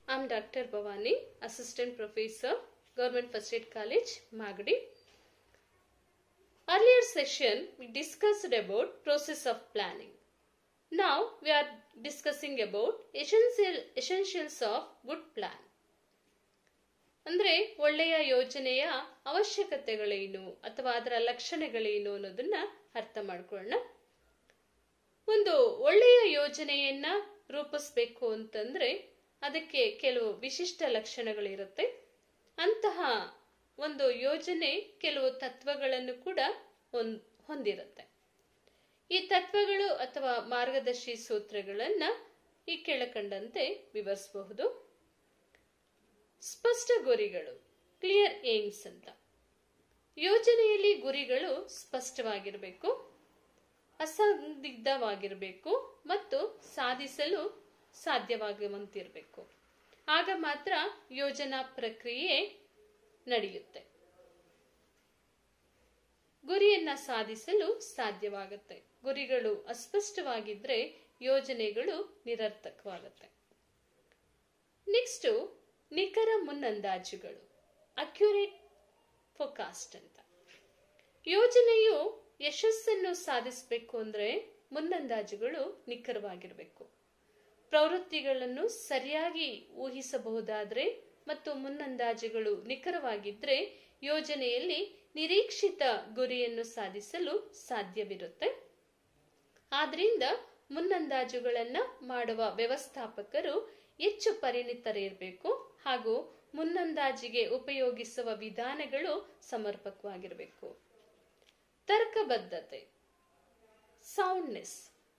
I'm Dr. Bhavani, Assistant Professor, Government First Aid College, Magadi. Earlier session, we discussed about process of planning. Now, we are discussing about essential, essentials of good plan. ಅಂದ್ರೆ ಒಳ್ಳೆಯ ಯೋಜನೆಯ ಅವಶ್ಯಕತೆಗಳೇನು ಅಥವಾ ಅದರ ಲಕ್ಷಣಗಳೇನು ಅನ್ನೋದನ್ನ ಅರ್ಥ ಮಾಡ್ಕೊಳ್ಳೋಣ ಒಂದು ಒಳ್ಳೆಯ ಯೋಜನೆಯನ್ನ ರೂಪಿಸ್ಬೇಕು ಅಂತಂದ್ರೆ ಅದಕ್ಕೆ ಕೆಲವು ವಿಶಿಷ್ಟ ಲಕ್ಷಣಗಳಿರುತ್ತೆ ಅಂತಹ ಒಂದು ಯೋಜನೆ ಕೆಲವು ತತ್ವಗಳನ್ನು ಕೂಡ ಹೊಂದ್- ಹೊಂದಿರುತ್ತೆ ಈ ತತ್ವಗಳು ಅಥವಾ ಮಾರ್ಗದರ್ಶಿ ಸೂತ್ರಗಳನ್ನ ಈ ಕೆಳಕಂಡಂತೆ ವಿವರಿಸಬಹುದು ಸ್ಪಷ್ಟ ಗುರಿಗಳು ಕ್ಲಿಯರ್ ಏಮ್ಸ್ ಅಂತ ಯೋಜನೆಯಲ್ಲಿ ಗುರಿಗಳು ಸ್ಪಷ್ಟವಾಗಿರಬೇಕು ಅಸಂದಿಗ್ಧವಾಗಿರಬೇಕು ಮತ್ತು ಸಾಧಿಸಲು ಸಾಧ್ಯವಾಗುವಂತಿರಬೇಕು ಆಗ ಮಾತ್ರ ಯೋಜನಾ ಪ್ರಕ್ರಿಯೆ ನಡೆಯುತ್ತೆ ಗುರಿಯನ್ನ ಸಾಧಿಸಲು ಸಾಧ್ಯವಾಗುತ್ತೆ ಗುರಿಗಳು ಅಸ್ಪಷ್ಟವಾಗಿದ್ರೆ ಯೋಜನೆಗಳು ನಿರರ್ಥಕವಾಗುತ್ತೆ ನೆಕ್ಸ್ಟ್ ನಿಖರ ಮುನ್ನಂದಾಜುಗಳು ಅಕ್ಯುರೇಟ್ ಫೋಕಾಸ್ಟ್ ಅಂತ ಯೋಜನೆಯು ಯಶಸ್ಸನ್ನು ಸಾಧಿಸಬೇಕು ಅಂದ್ರೆ ಮುನ್ನಂದಾಜುಗಳು ನಿಖರವಾಗಿರಬೇಕು ಪ್ರವೃತ್ತಿಗಳನ್ನು ಸರಿಯಾಗಿ ಊಹಿಸಬಹುದಾದ್ರೆ ಮತ್ತು ಮುನ್ನಂದಾಜುಗಳು ನಿಖರವಾಗಿದ್ರೆ ಯೋಜನೆಯಲ್ಲಿ ನಿರೀಕ್ಷಿತ ಗುರಿಯನ್ನು ಸಾಧಿಸಲು ಸಾಧ್ಯವಿರುತ್ತೆ ಆದ್ರಿಂದ ಮುನ್ನಂದಾಜುಗಳನ್ನ ಮಾಡುವ ವ್ಯವಸ್ಥಾಪಕರು ಹೆಚ್ಚು ಪರಿಣಿತರಿರಬೇಕು ಹಾಗೂ ಮುನ್ನಂದಾಜಿಗೆ ಉಪಯೋಗಿಸುವ ವಿಧಾನಗಳು ಸಮರ್ಪಕವಾಗಿರಬೇಕು ತರ್ಕಬದ್ಧತೆ ಸೌಂಡ್ನೆಸ್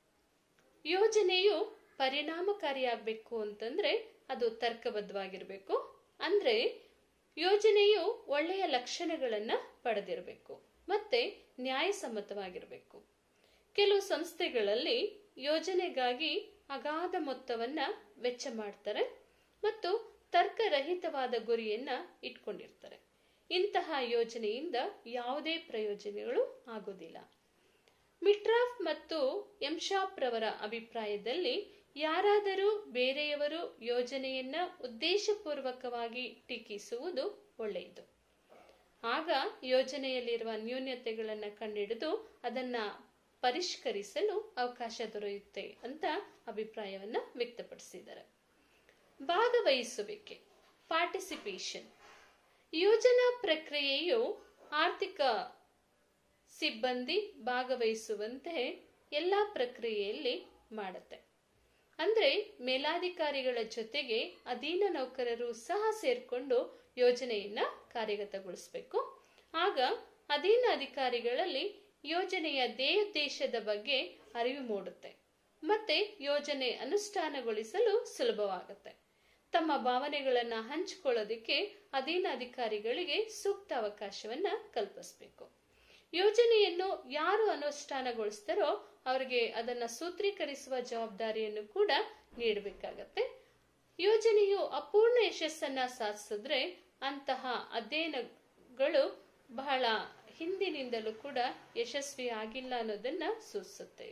ಯೋಜನೆಯು ಪರಿಣಾಮಕಾರಿಯಾಗಬೇಕು ಅಂತಂದ್ರೆ ಅದು ತರ್ಕಬದ್ಧವಾಗಿರಬೇಕು ಅಂದ್ರೆ ಯೋಜನೆಯು ಒಳ್ಳೆಯ ಲಕ್ಷಣಗಳನ್ನ ಪಡೆದಿರಬೇಕು ಮತ್ತೆ ನ್ಯಾಯಸಮ್ಮತವಾಗಿರಬೇಕು ಕೆಲವು ಸಂಸ್ಥೆಗಳಲ್ಲಿ ಯೋಜನೆಗಾಗಿ ಅಗಾಧ ಮೊತ್ತವನ್ನ ವೆಚ್ಚ ಮಾಡ್ತಾರೆ ಮತ್ತು ತರ್ಕರಹಿತವಾದ ಗುರಿಯನ್ನ ಇಟ್ಕೊಂಡಿರ್ತಾರೆ ಇಂತಹ ಯೋಜನೆಯಿಂದ ಯಾವುದೇ ಪ್ರಯೋಜನಗಳು ಆಗೋದಿಲ್ಲ ಮಿಟ್ರಾಫ್ ಮತ್ತು ಎಂಶಾಪ್ ರವರ ಅಭಿಪ್ರಾಯದಲ್ಲಿ ಯಾರಾದರೂ ಬೇರೆಯವರು ಯೋಜನೆಯನ್ನ ಉದ್ದೇಶಪೂರ್ವಕವಾಗಿ ಟೀಕಿಸುವುದು ಒಳ್ಳೆಯದು ಆಗ ಯೋಜನೆಯಲ್ಲಿರುವ ನ್ಯೂನ್ಯತೆಗಳನ್ನು ಕಂಡುಹಿಡಿದು ಅದನ್ನ ಪರಿಷ್ಕರಿಸಲು ಅವಕಾಶ ದೊರೆಯುತ್ತೆ ಅಂತ ಅಭಿಪ್ರಾಯವನ್ನ ವ್ಯಕ್ತಪಡಿಸಿದ್ದಾರೆ ಭಾಗವಹಿಸುವಿಕೆ ಪಾರ್ಟಿಸಿಪೇಷನ್ ಯೋಜನಾ ಪ್ರಕ್ರಿಯೆಯು ಆರ್ಥಿಕ ಸಿಬ್ಬಂದಿ ಭಾಗವಹಿಸುವಂತೆ ಎಲ್ಲ ಪ್ರಕ್ರಿಯೆಯಲ್ಲಿ ಮಾಡುತ್ತೆ ಅಂದ್ರೆ ಮೇಲಾಧಿಕಾರಿಗಳ ಜೊತೆಗೆ ಅಧೀನ ನೌಕರರು ಸಹ ಸೇರ್ಕೊಂಡು ಯೋಜನೆಯನ್ನ ಕಾರ್ಯಗತಗೊಳಿಸಬೇಕು ಆಗ ಅಧೀನ ಅಧಿಕಾರಿಗಳಲ್ಲಿ ಯೋಜನೆಯ ಧ್ಯೇಯೋದ್ದೇಶದ ಬಗ್ಗೆ ಅರಿವು ಮೂಡುತ್ತೆ ಮತ್ತೆ ಯೋಜನೆ ಅನುಷ್ಠಾನಗೊಳಿಸಲು ಸುಲಭವಾಗುತ್ತೆ ತಮ್ಮ ಭಾವನೆಗಳನ್ನ ಹಂಚಿಕೊಳ್ಳೋದಕ್ಕೆ ಅಧೀನ ಅಧಿಕಾರಿಗಳಿಗೆ ಸೂಕ್ತ ಅವಕಾಶವನ್ನ ಕಲ್ಪಿಸಬೇಕು ಯೋಜನೆಯನ್ನು ಯಾರು ಅನುಷ್ಠಾನಗೊಳಿಸ್ತಾರೋ ಅವರಿಗೆ ಅದನ್ನ ಸೂತ್ರೀಕರಿಸುವ ಜವಾಬ್ದಾರಿಯನ್ನು ಕೂಡ ನೀಡಬೇಕಾಗತ್ತೆ ಯೋಜನೆಯು ಅಪೂರ್ಣ ಯಶಸ್ಸನ್ನ ಸಾಧಿಸಿದ್ರೆ ಅಂತಹ ಅಧ್ಯಯನಗಳು ಬಹಳ ಹಿಂದಿನಿಂದಲೂ ಕೂಡ ಯಶಸ್ವಿ ಆಗಿಲ್ಲ ಅನ್ನೋದನ್ನ ಸೂಚಿಸುತ್ತೆ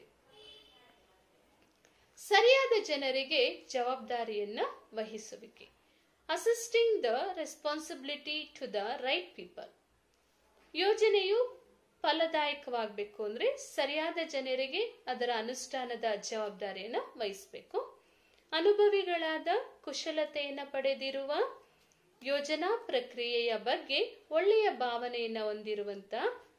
ಸರಿಯಾದ ಜನರಿಗೆ ಜವಾಬ್ದಾರಿಯನ್ನ ವಹಿಸುವಿಕೆ assisting the responsibility to the right people ಯೋಜನೆಯು ಫಲದಾಯಕವಾಗಬೇಕು ಅಂದ್ರೆ ಸರಿಯಾದ ಜನರಿಗೆ ಅದರ ಅನುಷ್ಠಾನದ ಜವಾಬ್ದಾರಿಯನ್ನ ವಹಿಸಬೇಕು ಅನುಭವಿಗಳಾದ ಕುಶಲತೆಯನ್ನು ಪಡೆದಿರುವ ಯೋಜನಾ ಪ್ರಕ್ರಿಯೆಯ ಬಗ್ಗೆ ಒಳ್ಳೆಯ ಭಾವನೆಯನ್ನ ಹೊಂದಿರುವಂತ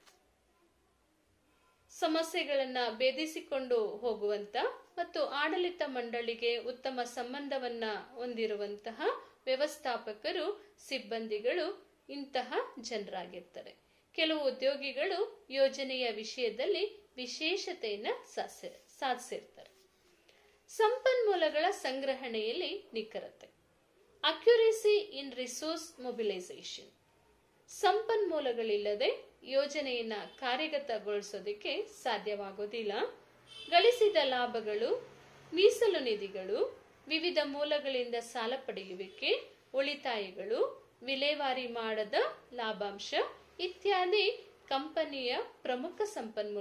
ಸಮಸ್ಯೆಗಳನ್ನ ಭೇದಿಸಿಕೊಂಡು ಹೋಗುವಂತ ಮತ್ತು ಆಡಳಿತ ಮಂಡಳಿಗೆ ಉತ್ತಮ ಸಂಬಂಧವನ್ನ ಹೊಂದಿರುವಂತಹ ವ್ಯವಸ್ಥಾಪಕರು ಸಿಬ್ಬಂದಿಗಳು ಇಂತಹ ಜನರಾಗಿರ್ತಾರೆ ಕೆಲವು ಉದ್ಯೋಗಿಗಳು ಯೋಜನೆಯ ವಿಷಯದಲ್ಲಿ ವಿಶೇಷತೆಯನ್ನ ಸಾಧಿಸಿರ್ತಾರೆ ಸಂಪನ್ಮೂಲಗಳ ಸಂಗ್ರಹಣೆಯಲ್ಲಿ ನಿಖರತೆ ಅಕ್ಯುರೇಸಿ ಇನ್ ರಿಸೋರ್ಸ್ ಮೊಬಿಲೈಸೇಷನ್ ಸಂಪನ್ಮೂಲಗಳಿಲ್ಲದೆ ಯೋಜನೆಯನ್ನ ಕಾರ್ಯಗತಗೊಳಿಸೋದಕ್ಕೆ ಸಾಧ್ಯವಾಗೋದಿಲ್ಲ ಗಳಿಸಿದ ಲಾಭಗಳು ಮೀಸಲು ನಿಧಿಗಳು ವಿವಿಧ ಮೂಲಗಳಿಂದ ಸಾಲ ಪಡೆಯುವಿಕೆ ಉಳಿತಾಯಗಳು ವಿಲೇವಾರಿ ಮಾಡದ ಲಾಭಾಂಶ ಇತ್ಯಾದಿ ಕಂಪನಿಯ ಪ್ರಮುಖ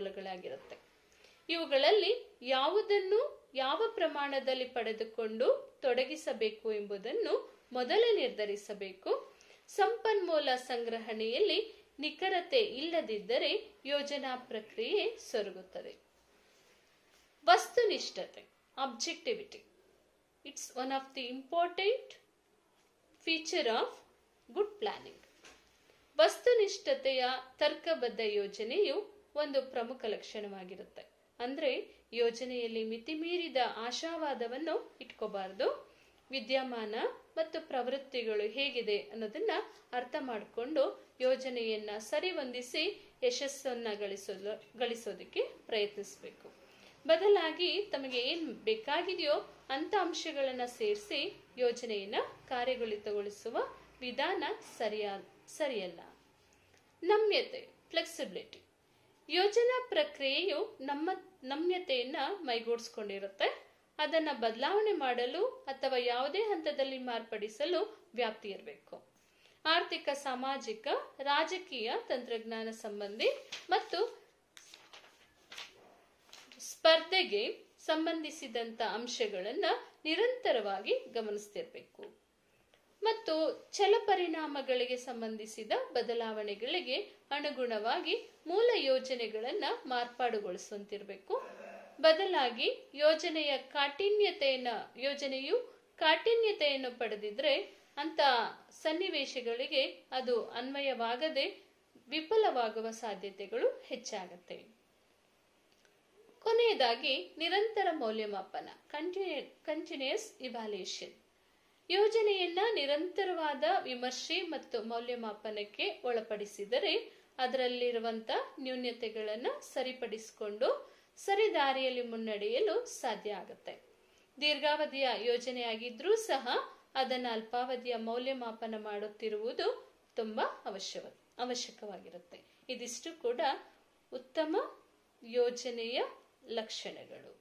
ಸಂಪನ್ಮೂಲಗಳಾಗಿರುತ್ತೆ ಇವುಗಳಲ್ಲಿ ಯಾವುದನ್ನು ಯಾವ ಪ್ರಮಾಣದಲ್ಲಿ ಪಡೆದುಕೊಂಡು ತೊಡಗಿಸಬೇಕು ಎಂಬುದನ್ನು ಮೊದಲೇ ನಿರ್ಧರಿಸಬೇಕು ಸಂಪನ್ಮೂಲ ಸಂಗ್ರಹಣೆಯಲ್ಲಿ ನಿಖರತೆ ಇಲ್ಲದಿದ್ದರೆ ಯೋಜನಾ ಪ್ರಕ್ರಿಯೆ ಸೊರಗುತ್ತದೆ ವಸ್ತುನಿಷ್ಠತೆ objectivity it's one of the important feature of good planning ವಸ್ತುನಿಷ್ಠತೆಯ ತರ್ಕಬದ್ಧ ಯೋಜನೆಯು ಒಂದು ಪ್ರಮುಖ ಲಕ್ಷಣವಾಗಿರುತ್ತೆ ಅಂದ್ರೆ ಯೋಜನೆಯಲ್ಲಿ ಮಿತಿಮೀರಿದ ಆಶಾವಾದವನ್ನು ಇಟ್ಕೋಬಾರದು ವಿದ್ಯಮಾನ ಮತ್ತು ಪ್ರವೃತ್ತಿಗಳು ಹೇಗಿದೆ ಅನ್ನೋದನ್ನ ಅರ್ಥ ಮಾಡಿಕೊಂಡು ಯೋಜನೆಯನ್ನ ಸರಿಹೊಂದಿಸಿ ಯಶಸ್ಸನ್ನ ಗಳಿಸೋದು ಗಳಿಸೋದಕ್ಕೆ ಪ್ರಯತ್ನಿಸಬೇಕು ಬದಲಾಗಿ ತಮಗೆ ಏನ್ ಬೇಕಾಗಿದೆಯೋ ಅಂತ ಅಂಶಗಳನ್ನ ಸೇರಿಸಿ ಯೋಜನೆಯನ್ನ ಕಾರ್ಯಗತಗೊಳಿಸುವ ವಿಧಾನ ಸರಿಯಾ ಸರಿಯಲ್ಲ ನಮ್ಯತೆ ಫ್ಲೆಕ್ಸಿಬಿಲಿಟಿ ಯೋಜನಾ ಪ್ರಕ್ರಿಯೆಯು ನಮ್ಮ ನಮ್ಯತೆಯನ್ನ ಮೈಗೂಡಿಸ್ಕೊಂಡಿರುತ್ತೆ ಅದನ್ನ ಬದಲಾವಣೆ ಮಾಡಲು ಅಥವಾ ಯಾವುದೇ ಹಂತದಲ್ಲಿ ಮಾರ್ಪಡಿಸಲು ವ್ಯಾಪ್ತಿ ಇರಬೇಕು ಆರ್ಥಿಕ ಸಾಮಾಜಿಕ ರಾಜಕೀಯ ತಂತ್ರಜ್ಞಾನ ಸಂಬಂಧಿ ಮತ್ತು ಸ್ಪರ್ಧೆಗೆ ಸಂಬಂಧಿಸಿದಂತ ಅಂಶಗಳನ್ನ ನಿರಂತರವಾಗಿ ಗಮನಿಸ್ತಿರ್ಬೇಕು ಮತ್ತು ಛಲಪರಿಣಾಮಗಳಿಗೆ ಸಂಬಂಧಿಸಿದ ಬದಲಾವಣೆಗಳಿಗೆ ಅನುಗುಣವಾಗಿ ಮೂಲ ಯೋಜನೆಗಳನ್ನ ಮಾರ್ಪಾಡುಗೊಳಿಸುವಂತಿರಬೇಕು ಬದಲಾಗಿ ಯೋಜನೆಯ ಕಾಠಿಣ್ಯತೆಯನ್ನ ಯೋಜನೆಯು ಕಾಠಿಣ್ಯತೆಯನ್ನು ಪಡೆದಿದ್ರೆ ಅಂತ ಸನ್ನಿವೇಶಗಳಿಗೆ ಅದು ಅನ್ವಯವಾಗದೆ ವಿಫಲವಾಗುವ ಸಾಧ್ಯತೆಗಳು ಹೆಚ್ಚಾಗತ್ತೆ ಕೊನೆಯದಾಗಿ ನಿರಂತರ ಮೌಲ್ಯಮಾಪನ ಕಂಟಿನ್ಯೂಸ್ ಇವ್ಯಾಲ್ಯೂಯೇಷನ್ ಯೋಜನೆಯನ್ನ ನಿರಂತರವಾದ ವಿಮರ್ಶೆ ಮತ್ತು ಮೌಲ್ಯಮಾಪನಕ್ಕೆ ಒಳಪಡಿಸಿದರೆ ಅದರಲ್ಲಿರುವಂತ ನ್ಯೂನ್ಯತೆಗಳನ್ನ ಸರಿಪಡಿಸಿಕೊಂಡು ಸರಿದಾರಿಯಲ್ಲಿ ಮುನ್ನಡೆಯಲು ಸಾಧ್ಯ ಆಗುತ್ತೆ ದೀರ್ಘಾವಧಿಯ ಯೋಜನೆಯಾಗಿದ್ರೂ ಸಹ ಅದನ್ನ ಅಲ್ಪಾವಧಿಯ ಮೌಲ್ಯಮಾಪನ ಮಾಡುತ್ತಿರುವುದು ತುಂಬಾ ಅವಶ್ಯ ಅವಶ್ಯಕವಾಗಿರುತ್ತೆ ಇದಿಷ್ಟು ಕೂಡ ಉತ್ತಮ ಯೋಜನೆಯ ಲಕ್ಷಣಗಳು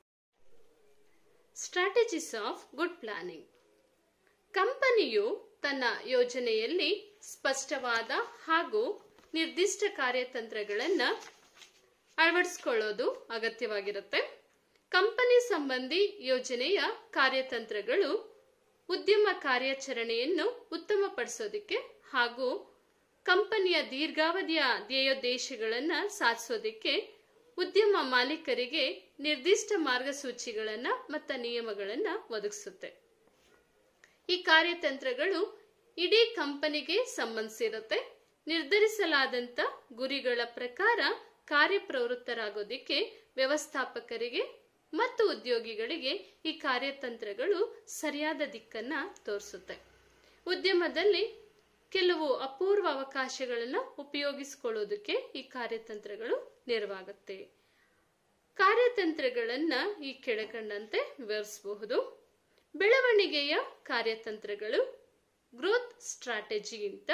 ಸ್ಟ್ರಾಟಜಿಸ್ ಆಫ್ ಗುಡ್ ಪ್ಲಾನಿಂಗ್ ಕಂಪನಿಯು ತನ್ನ ಯೋಜನೆಯಲ್ಲಿ ಸ್ಪಷ್ಟವಾದ ಹಾಗೂ ನಿರ್ದಿಷ್ಟ ಕಾರ್ಯತಂತ್ರಗಳನ್ನ ಅಳವಡಿಸಿಕೊಳ್ಳೋದು ಅಗತ್ಯವಾಗಿರುತ್ತೆ ಕಂಪನಿ ಸಂಬಂಧಿ ಯೋಜನೆಯ ಕಾರ್ಯತಂತ್ರಗಳು ಉದ್ಯಮ ಕಾರ್ಯಾಚರಣೆಯನ್ನು ಉತ್ತಮಪಡಿಸೋದಕ್ಕೆ ಹಾಗೂ ಕಂಪನಿಯ ದೀರ್ಘಾವಧಿಯ ಧ್ಯೇಯೋದ್ದೇಶಗಳನ್ನ ಸಾಧಿಸೋದಕ್ಕೆ ಉದ್ಯಮ ಮಾಲೀಕರಿಗೆ ನಿರ್ದಿಷ್ಟ ಮಾರ್ಗಸೂಚಿಗಳನ್ನ ಮತ್ತು ನಿಯಮಗಳನ್ನ ಒದಗಿಸುತ್ತೆ ಈ ಕಾರ್ಯತಂತ್ರಗಳು ಇಡೀ ಕಂಪನಿಗೆ ಸಂಬಂಧಿಸಿರುತ್ತೆ ನಿರ್ಧರಿಸಲಾದಂತ ಗುರಿಗಳ ಪ್ರಕಾರ ಕಾರ್ಯಪ್ರವೃತ್ತರಾಗೋದಿಕ್ಕೆ ವ್ಯವಸ್ಥಾಪಕರಿಗೆ ಮತ್ತು ಉದ್ಯೋಗಿಗಳಿಗೆ ಈ ಕಾರ್ಯತಂತ್ರಗಳು ಸರಿಯಾದ ದಿಕ್ಕನ್ನ ತೋರಿಸುತ್ತೆ ಉದ್ಯಮದಲ್ಲಿ ಕೆಲವು ಅಪೂರ್ವ ಅವಕಾಶಗಳನ್ನು ಉಪಯೋಗಿಸಿಕೊಳ್ಳೋದಕ್ಕೆ ಈ ಕಾರ್ಯತಂತ್ರಗಳು ನೆರವಾಗುತ್ತೆ ಕಾರ್ಯತಂತ್ರಗಳನ್ನ ಈ ಕೆಳಕಂಡಂತೆ ವಿವರಿಸಬಹುದು ಬೆಳವಣಿಗೆಯ ಕಾರ್ಯತಂತ್ರಗಳು ಗ್ರೋತ್ ಸ್ಟ್ರಾಟಜಿ ಅಂತ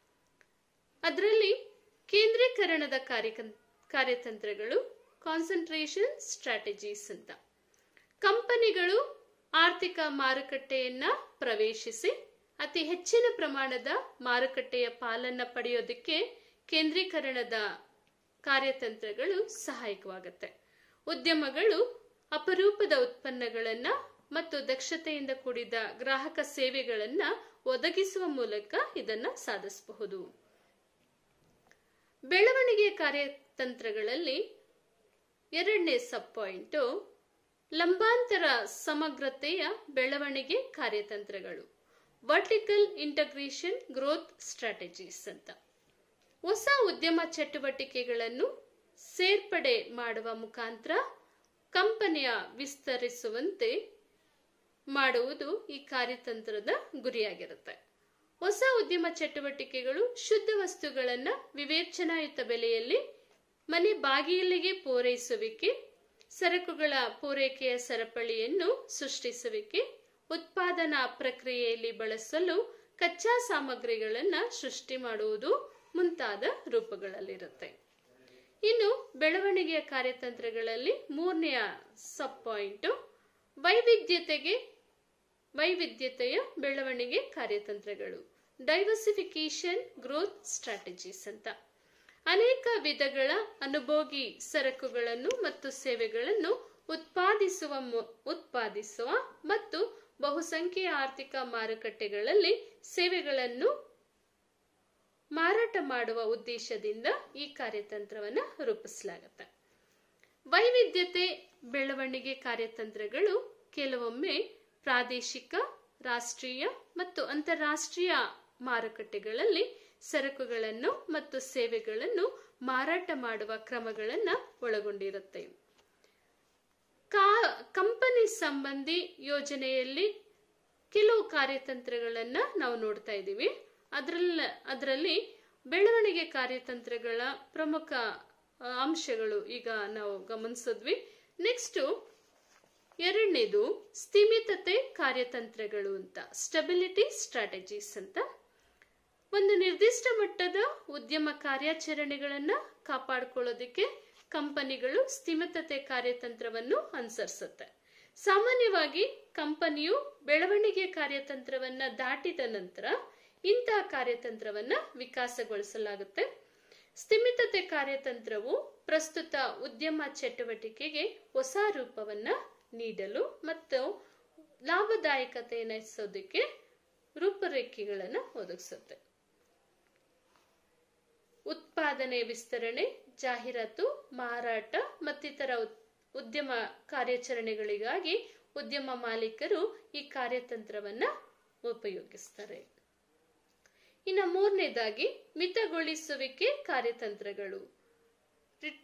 ಅದರಲ್ಲಿ ಕೇಂದ್ರೀಕರಣದ ಕಾರ್ಯ ಕಾರ್ಯತಂತ್ರಗಳು ಕಾನ್ಸಂಟ್ರೇಷನ್ ಸ್ಟ್ರಾಟಜೀಸ್ ಅಂತ ಕಂಪನಿಗಳು ಆರ್ಥಿಕ ಮಾರುಕಟ್ಟೆಯನ್ನ ಪ್ರವೇಶಿಸಿ ಅತಿ ಹೆಚ್ಚಿನ ಪ್ರಮಾಣದ ಮಾರುಕಟ್ಟೆಯ ಪಾಲನ್ನ ಪಡೆಯೋದಕ್ಕೆ ಕೇಂದ್ರೀಕರಣದ ಕಾರ್ಯತಂತ್ರಗಳು ಸಹಾಯಕವಾಗುತ್ತೆ ಉದ್ಯಮಗಳು ಅಪರೂಪದ ಉತ್ಪನ್ನಗಳನ್ನ ಮತ್ತು ದಕ್ಷತೆಯಿಂದ ಕೂಡಿದ ಗ್ರಾಹಕ ಸೇವೆಗಳನ್ನ ಒದಗಿಸುವ ಮೂಲಕ ಇದನ್ನ ಸಾಧಿಸಬಹುದು ಬೆಳವಣಿಗೆ ಕಾರ್ಯತಂತ್ರಗಳಲ್ಲಿ ಎರಡನೇ ಸಬ್ ಪಾಯಿಂಟ್ ಲಂಬಾಂತರ ಸಮಗ್ರತೆಯ ಬೆಳವಣಿಗೆ ಕಾರ್ಯತಂತ್ರಗಳು ವರ್ಟಿಕಲ್ ಇಂಟಗ್ರೇಷನ್ ಗ್ರೋತ್ ಸ್ಟ್ರಾಟಜೀಸ್ ಅಂತ ಹೊಸ ಉದ್ಯಮ ಚಟುವಟಿಕೆಗಳನ್ನು ಸೇರ್ಪಡೆ ಮಾಡುವ ಮುಖಾಂತರ ಕಂಪನಿಯ ವಿಸ್ತರಿಸುವಂತೆ ಮಾಡುವುದು ಈ ಕಾರ್ಯತಂತ್ರದ ಗುರಿಯಾಗಿರುತ್ತೆ ಹೊಸ ಉದ್ಯಮ ಚಟುವಟಿಕೆಗಳು ಶುದ್ಧ ವಸ್ತುಗಳನ್ನ ವಿವೇಚನಾಯುತ ಬೆಲೆಯಲ್ಲಿ ಮನೆ ಬಾಗಿಲಿಗೆ ಪೂರೈಸುವಿಕೆ ಸರಕುಗಳ ಪೂರೈಕೆಯ ಸರಪಳಿಯನ್ನು ಸೃಷ್ಟಿಸುವಿಕೆ ಉತ್ಪಾದನಾ ಪ್ರಕ್ರಿಯೆಯಲ್ಲಿ ಬಳಸಲು ಕಚ್ಚಾ ಸಾಮಗ್ರಿಗಳನ್ನ ಸೃಷ್ಟಿ ಮಾಡುವುದು ಮುಂತಾದ ರೂಪಗಳಲ್ಲಿರುತ್ತೆ ಇನ್ನು ಬೆಳವಣಿಗೆಯ ಕಾರ್ಯತಂತ್ರಗಳಲ್ಲಿ ಮೂರನೆಯ ಸಬ್ ಪಾಯಿಂಟ್ ವೈವಿಧ್ಯತೆಗೆ ವೈವಿಧ್ಯತೆಯ ಬೆಳವಣಿಗೆ ಕಾರ್ಯತಂತ್ರಗಳು ಡೈವರ್ಸಿಫಿಕೇಶನ್ ಗ್ರೋತ್ ಸ್ಟ್ರಾಟಜೀಸ್ ಅಂತ ಅನೇಕ ವಿಧಗಳ ಅನುಭೋಗಿ ಸರಕುಗಳನ್ನು ಮತ್ತು ಸೇವೆಗಳನ್ನು ಉತ್ಪಾದಿಸುವ ಉತ್ಪಾದಿಸುವ ಮತ್ತು ಬಹುಸಂಖ್ಯೆಯ ಆರ್ಥಿಕ ಮಾರುಕಟ್ಟೆಗಳಲ್ಲಿ ಸೇವೆಗಳನ್ನು ಮಾರಾಟ ಮಾಡುವ ಉದ್ದೇಶದಿಂದ ಈ ಕಾರ್ಯತಂತ್ರವನ್ನು ರೂಪಿಸಲಾಗುತ್ತೆ ವೈವಿಧ್ಯತೆ ಬೆಳವಣಿಗೆ ಕಾರ್ಯತಂತ್ರಗಳು ಕೆಲವೊಮ್ಮೆ ಪ್ರಾದೇಶಿಕ ರಾಷ್ಟ್ರೀಯ ಮತ್ತು ಅಂತಾರಾಷ್ಟ್ರೀಯ ಮಾರುಕಟ್ಟೆಗಳಲ್ಲಿ ಸರಕುಗಳನ್ನು ಮತ್ತು ಸೇವೆಗಳನ್ನು ಮಾರಾಟ ಮಾಡುವ ಕ್ರಮಗಳನ್ನು ಒಳಗೊಂಡಿರುತ್ತೆ ಕಾ ಕಂಪನಿ ಸಂಬಂಧಿ ಯೋಜನೆಯಲ್ಲಿ ಕೆಲವು ಕಾರ್ಯತಂತ್ರಗಳನ್ನ ನಾವು ನೋಡ್ತಾ ಇದ್ದೀವಿ ಅದರಲ್ಲ ಅದರಲ್ಲಿ ಬೆಳವಣಿಗೆ ಕಾರ್ಯತಂತ್ರಗಳ ಪ್ರಮುಖ ಆ, ಅಂಶಗಳು ಈಗ ನಾವು ಗಮನಿಸಿದ್ವಿ ನೆಕ್ಸ್ಟು ಎರಡನೇದು ಸ್ಥಿಮಿತತೆ ಕಾರ್ಯತಂತ್ರಗಳು ಅಂತ ಸ್ಟೆಬಿಲಿಟಿ ಸ್ಟ್ರಾಟಜೀಸ್ ಅಂತ ಒಂದು ನಿರ್ದಿಷ್ಟ ಮಟ್ಟದ ಉದ್ಯಮ ಕಾರ್ಯಾಚರಣೆಗಳನ್ನು ಕಾಪಾಡಿಕೊಳ್ಳೋದಕ್ಕೆ ಕಂಪನಿಗಳು ಸ್ಥಿಮಿತತೆ ಕಾರ್ಯತಂತ್ರವನ್ನು ಅನುಸರಿಸುತ್ತೆ ಸಾಮಾನ್ಯವಾಗಿ ಕಂಪನಿಯು ಬೆಳವಣಿಗೆ ಕಾರ್ಯತಂತ್ರವನ್ನ ದಾಟಿದ ನಂತರ ಇಂತಹ ಕಾರ್ಯತಂತ್ರವನ್ನ ವಿಕಾಸಗೊಳಿಸಲಾಗುತ್ತೆ ಸ್ಥಿಮಿತತೆ ಕಾರ್ಯತಂತ್ರವು ಪ್ರಸ್ತುತ ಉದ್ಯಮ ಚಟುವಟಿಕೆಗೆ ಹೊಸ ರೂಪವನ್ನ ನೀಡಲು ಮತ್ತು ಲಾಭದಾಯಕತೆಯನ್ನು ಹೆಚ್ಚಿಸೋದಕ್ಕೆ ರೂಪರೇಖೆಗಳನ್ನು ಒದಗಿಸುತ್ತೆ ಉತ್ಪಾದನೆ ವಿಸ್ತರಣೆ ಜಾಹೀರಾತು ಮಾರಾಟ ಮತ್ತಿತರ ಉತ್- ಉದ್ಯಮ ಕಾರ್ಯಾಚರಣೆಗಳಿಗಾಗಿ ಉದ್ಯಮ ಮಾಲೀಕರು ಈ ಕಾರ್ಯತಂತ್ರವನ್ನ ಉಪಯೋಗಿಸ್ತಾರೆ ಇನ್ನು ಮೂರನೇದಾಗಿ ಮಿತಗೊಳಿಸುವಿಕೆ ಕಾರ್ಯತಂತ್ರಗಳು ರಿ-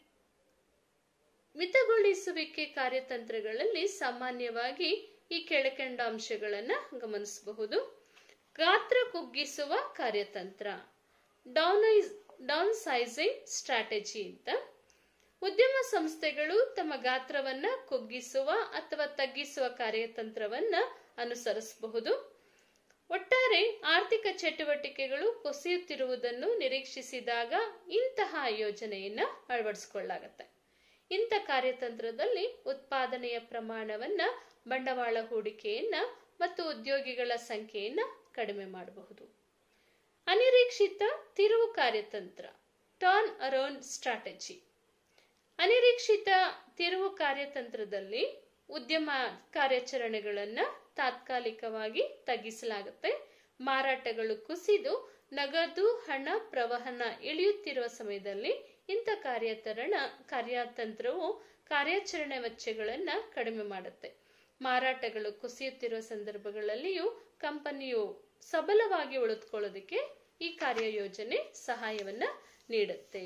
ಮಿತಗೊಳಿಸುವಿಕೆ ಕಾರ್ಯತಂತ್ರಗಳಲ್ಲಿ ಸಾಮಾನ್ಯವಾಗಿ ಈ ಕೆಳಕಂಡ ಅಂಶಗಳನ್ನ ಗಮನಿಸಬಹುದು ಗಾತ್ರ ಕುಗ್ಗಿಸುವ ಕಾರ್ಯತಂತ್ರ ಡೌನೈಸ್ ಡೌನ್ ಸೈಸಿಂಗ್ ಸ್ಟ್ರಾಟಜಿ ಅಂತ ಉದ್ಯಮ ಸಂಸ್ಥೆಗಳು ತಮ್ಮ ಗಾತ್ರವನ್ನ ಕುಗ್ಗಿಸುವ ಅಥವಾ ತಗ್ಗಿಸುವ ಕಾರ್ಯತಂತ್ರವನ್ನ ಅನುಸರಿಸಬಹುದು ಒಟ್ಟಾರೆ ಆರ್ಥಿಕ ಚಟುವಟಿಕೆಗಳು ಕುಸಿಯುತ್ತಿರುವುದನ್ನು ನಿರೀಕ್ಷಿಸಿದಾಗ ಇಂತಹ ಯೋಜನೆಯನ್ನ ಅಳವಡಿಸಿಕೊಳ್ಳಾಗತ್ತೆ ಇಂಥ ಕಾರ್ಯತಂತ್ರದಲ್ಲಿ ಉತ್ಪಾದನೆಯ ಪ್ರಮಾಣವನ್ನ ಬಂಡವಾಳ ಹೂಡಿಕೆಯನ್ನ ಮತ್ತು ಉದ್ಯೋಗಿಗಳ ಸಂಖ್ಯೆಯನ್ನ ಕಡಿಮೆ ಮಾಡಬಹುದು ಅನಿರೀಕ್ಷಿತ ತಿರುವು ಕಾರ್ಯತಂತ್ರ ಟರ್ನ್ ಅರೌಂಡ್ ಸ್ಟ್ರಾಟಜಿ ಅನಿರೀಕ್ಷಿತ ತಿರುವು ಕಾರ್ಯತಂತ್ರದಲ್ಲಿ ಉದ್ಯಮ ಕಾರ್ಯಾಚರಣೆಗಳನ್ನು ತಾತ್ಕಾಲಿಕವಾಗಿ ತಗ್ಗಿಸಲಾಗುತ್ತೆ ಮಾರಾಟಗಳು ಕುಸಿದು ನಗದು ಹಣ ಪ್ರವಹನ ಇಳಿಯುತ್ತಿರುವ ಸಮಯದಲ್ಲಿ ಇಂಥ ಕಾರ್ಯಾಚರಣ ಕಾರ್ಯತಂತ್ರವು ಕಾರ್ಯಾಚರಣೆ ವೆಚ್ಚಗಳನ್ನು ಕಡಿಮೆ ಮಾಡುತ್ತೆ ಮಾರಾಟಗಳು ಕುಸಿಯುತ್ತಿರುವ ಸಂದರ್ಭಗಳಲ್ಲಿಯೂ ಕಂಪನಿಯು ಸಬಲವಾಗಿ ಉಳಿದುಕೊಳ್ಳೋದಕ್ಕೆ ಈ ಕಾರ್ಯಯೋಜನೆ ಸಹಾಯವನ್ನ ನೀಡುತ್ತೆ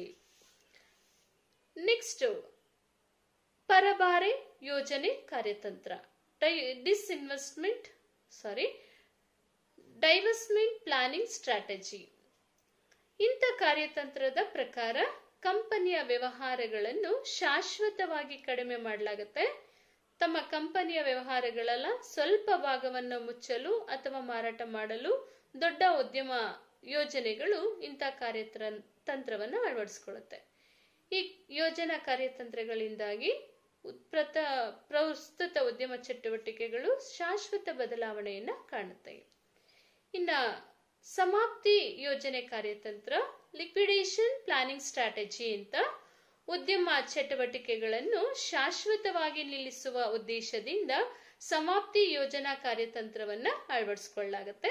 ನೆಕ್ಸ್ಟ್ ಪರಬಾರೆ ಯೋಜನೆ ಕಾರ್ಯತಂತ್ರ disinvestment sorry divestment planning strategy ಇಂಥ ಕಾರ್ಯತಂತ್ರದ ಪ್ರಕಾರ ಕಂಪನಿಯ ವ್ಯವಹಾರಗಳನ್ನು ಶಾಶ್ವತವಾಗಿ ಕಡಿಮೆ ಮಾಡಲಾಗುತ್ತೆ ತಮ್ಮ ಕಂಪನಿಯ ವ್ಯವಹಾರಗಳೆಲ್ಲ ಸ್ವಲ್ಪ ಭಾಗವನ್ನು ಮುಚ್ಚಲು ಅಥವಾ ಮಾರಾಟ ಮಾಡಲು ದೊಡ್ಡ ಉದ್ಯಮ ಯೋಜನೆಗಳು ಇಂಥ ಕಾರ್ಯತ್ರ ತಂತ್ರವನ್ನು ಅಳವಡಿಸಿಕೊಳ್ಳುತ್ತೆ ಈ ಯೋಜನಾ ಕಾರ್ಯತಂತ್ರಗಳಿಂದಾಗಿ ಉತ್ಪ್ರತ ಪ್ರಸ್ತುತ ಉದ್ಯಮ ಚಟುವಟಿಕೆಗಳು ಶಾಶ್ವತ ಬದಲಾವಣೆಯನ್ನ ಕಾಣುತ್ತೆ ಇನ್ನ ಸಮಾಪ್ತಿ ಯೋಜನೆ ಕಾರ್ಯತಂತ್ರ ಲಿಕ್ವಿಡೇಷನ್ ಪ್ಲಾನಿಂಗ್ ಸ್ಟ್ರಾಟಜಿ ಅಂತ ಉದ್ಯಮ ಚಟುವಟಿಕೆಗಳನ್ನು ಶಾಶ್ವತವಾಗಿ ನಿಲ್ಲಿಸುವ ಉದ್ದೇಶದಿಂದ ಸಮಾಪ್ತಿ ಯೋಜನಾ ಕಾರ್ಯತಂತ್ರವನ್ನ ಅಳವಡಿಸಿಕೊಳ್ಳಲಾಗುತ್ತೆ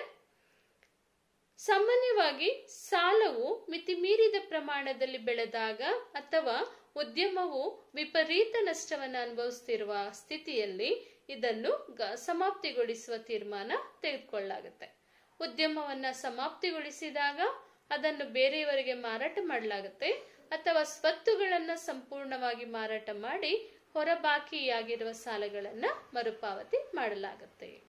ಸಾಮಾನ್ಯವಾಗಿ ಸಾಲವು ಮಿತಿಮೀರಿದ ಪ್ರಮಾಣದಲ್ಲಿ ಬೆಳೆದಾಗ ಅಥವಾ ಉದ್ಯಮವು ವಿಪರೀತ ನಷ್ಟವನ್ನು ಅನುಭವಿಸುತ್ತಿರುವ ಸ್ಥಿತಿಯಲ್ಲಿ ಇದನ್ನು ಗ- ಸಮಾಪ್ತಿಗೊಳಿಸುವ ತೀರ್ಮಾನ ತೆಗೆದುಕೊಳ್ಳಲಾಗುತ್ತೆ ಉದ್ಯಮವನ್ನ ಸಮಾಪ್ತಿಗೊಳಿಸಿದಾಗ ಅದನ್ನು ಬೇರೆಯವರಿಗೆ ಮಾರಾಟ ಮಾಡಲಾಗುತ್ತೆ ಅಥವಾ ಸ್ವತ್ತುಗಳನ್ನು ಸಂಪೂರ್ಣವಾಗಿ ಮಾರಾಟ ಮಾಡಿ ಹೊರಬಾಕಿಯಾಗಿರುವ ಸಾಲಗಳನ್ನು ಮರುಪಾವತಿ ಮಾಡಲಾಗುತ್ತೆ